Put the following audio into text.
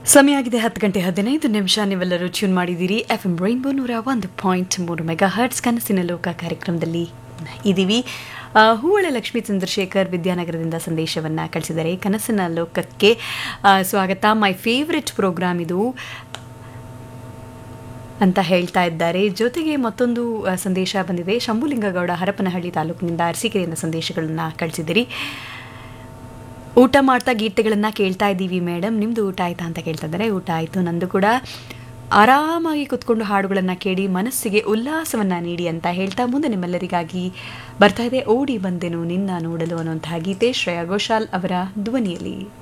ಸಮಯ ಆಗಿದೆ ಹತ್ತು ಗಂಟೆ ಹದಿನೈದು ನಿಮಿಷ ನೀವೆಲ್ಲರೂ ಟ್ಯೂನ್ ಮಾಡಿದ್ದೀರಿ ಎಫ್ ಎಂ ರೈನ್ಬೋ ನೂರ ಒಂದು ಪಾಯಿಂಟ್ ಮೂರು ಮೆಗಾ ಹರ್ಟ್ಸ್ ಕನಸಿನ ಲೋಕ ಕಾರ್ಯಕ್ರಮದಲ್ಲಿ ಇದ್ದೀವಿ ಆ, ಹೂವಳ ಲಕ್ಷ್ಮೀ ಚಂದ್ರಶೇಖರ್ ವಿದ್ಯಾನಗರದಿಂದ ಸಂದೇಶವನ್ನು ಕಳಿಸಿದ್ದಾರೆ ಕನಸಿನ ಲೋಕಕ್ಕೆ ಆ, ಸ್ವಾಗತ ಮೈ ಫೇವ್ರೆಟ್ ಪ್ರೋಗ್ರಾಮ್ ಇದು ಅಂತ ಹೇಳ್ತಾ ಇದ್ದಾರೆ ಜೊತೆಗೆ ಮತ್ತೊಂದು ಆ, ಸಂದೇಶ ಬಂದಿದೆ ಶಂಭುಲಿಂಗಗೌಡ ಹರಪನಹಳ್ಳಿ ತಾಲೂಕಿನಿಂದ ಅರಸೀಕೆರೆಯಿಂದ ಸಂದೇಶಗಳನ್ನು ಕಳಿಸಿದಿರಿ ಊಟ ಮಾಡ್ತಾ ಗೀತೆಗಳನ್ನು ಕೇಳ್ತಾ ಇದ್ದೀವಿ ಮೇಡಮ್ ನಿಮ್ಮದು ಊಟ ಆಯ್ತಾ ಅಂತ ಕೇಳ್ತಾ ಇದ್ದಾರೆ ಊಟ ಆಯಿತು ನಂದು ಕೂಡ ಆರಾಮಾಗಿ ಕುತ್ಕೊಂಡು ಹಾಡುಗಳನ್ನು ಕೇಳಿ ಮನಸ್ಸಿಗೆ ಉಲ್ಲಾಸವನ್ನು ನೀಡಿ ಅಂತ ಹೇಳ್ತಾ ಮುಂದೆ ನಿಮ್ಮೆಲ್ಲರಿಗಾಗಿ ಬರ್ತಾ ಇದೆ ಓಡಿ ಬಂದೆನು ನಿನ್ನ ನೋಡಲು ಅನ್ನುವಂತಹ ಗೀತೆ ಶ್ರೇಯಾ ಘೋಷಾಲ್ ಅವರ ಧ್ವನಿಯಲ್ಲಿ